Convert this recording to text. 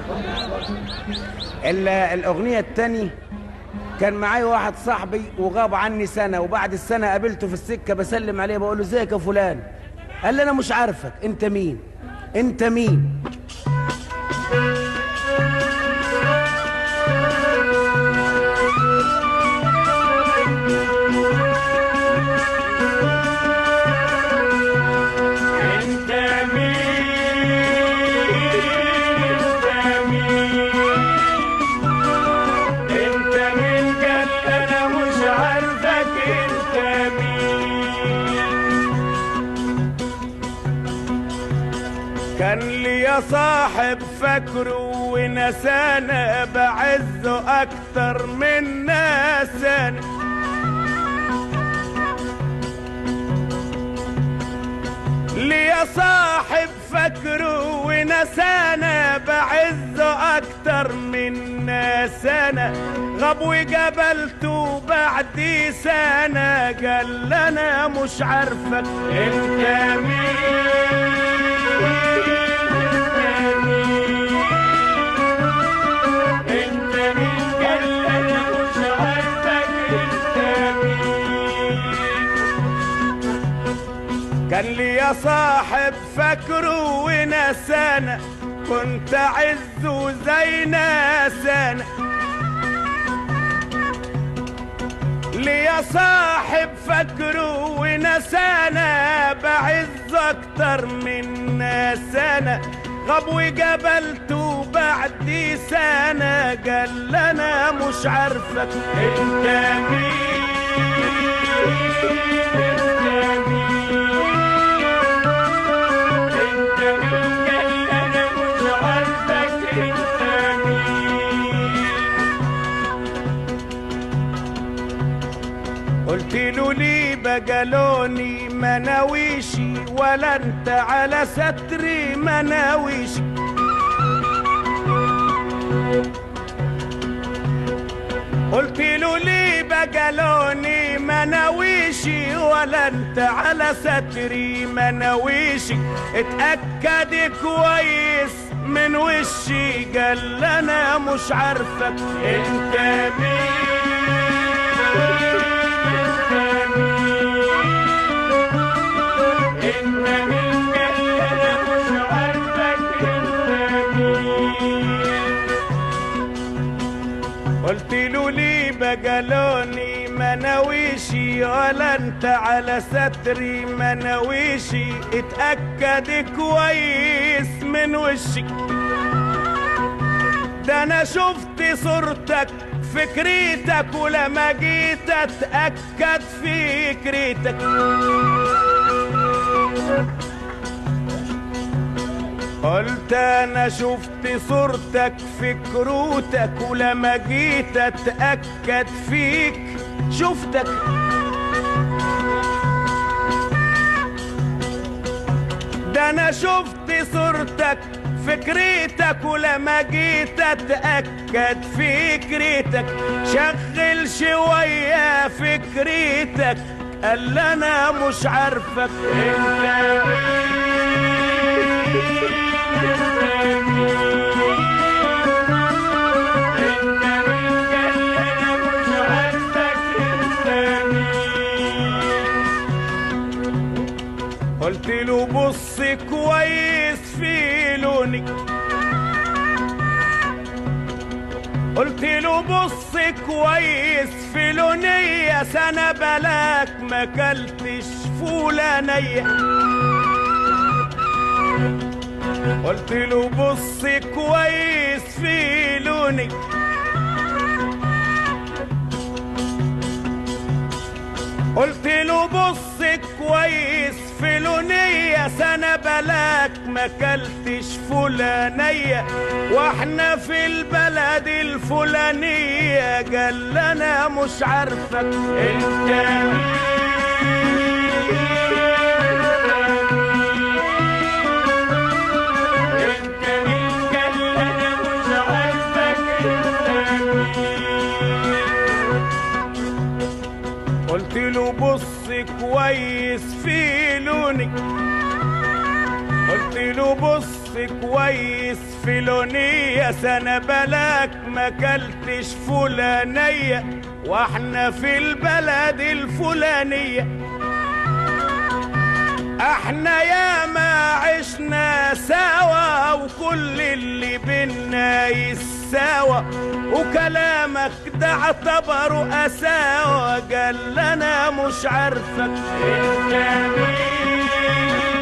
ال- الاغنيه التانية كان معايا واحد صاحبي وغاب عني سنه وبعد السنه قابلته في السكه بسلم عليه بقول له ازيك يا فلان قال لي انا مش عارفك انت مين انت مين انت مين انت مين انت مين قال انا مش عارفك انت مين كان لي يا صاحب فاكره ونسانا بعزه اكتر من ناسانا لي يا صاحب فاكره ونسانا بعزه اكتر من ناسانا غاب وقابلته بعد سنه قال لي انا مش عارفك انت مين انت مين قال انا مش عارفك انت مين كان لي يا صاحب فاكره ونسانا كنت عزه زي ناسانا لي يا صاحب فاكره ونسانا بعز اكتر من ناسانا غاب وقابلته بعد سنة قال لي انا مش عارفك انت مين انت مين انت مين قال انا مش عارفك انت مين قلت له ليه بقى لوني مناويشي ولا انت على ستري مناويشي قلت له ليه بقى لوني مناويشي ولا انت على ستري مناويشي اتأكد كويس من وشي قال لي انا مش عارفك انت مين انت مين قال انا مش عارفك انت مين قلت له ليه بقى لوني مناويشي ولا انت على ستري مناويشي اتأكد كويس من وشي ده انا شفت صورتك فكريتك ولما جيت اتأكد فكريتك قلت انا شفت صورتك في كروتك ولما جيت اتاكد فيك شفتك ده انا شفت صورتك فكريتك ولما جيت اتاكد فكريتك شغل شويه فكريتك قال لي انا مش عارفك انت قلت له بص كويس في لوني قلت له بص كويس في لوني يا سنة بلاك ما كلتش فولانية قلت له بص كويس في لوني قلت له بص كويس في لونية سنة بلاك ما كلتش فلانية واحنا في البلد الفلانية قال لي انا مش عارفك انت انت مين قال انا مش عارفك انت قلت له بص كويس في لوني قلت له بص كويس فلونية سنة بلاك ما كلتش فلانية واحنا في البلد الفلانية احنا ياما عشنا سوا وكل اللي بينا يساوى وكلامك ده اعتبره قساوة قال انا مش عارفك انت مين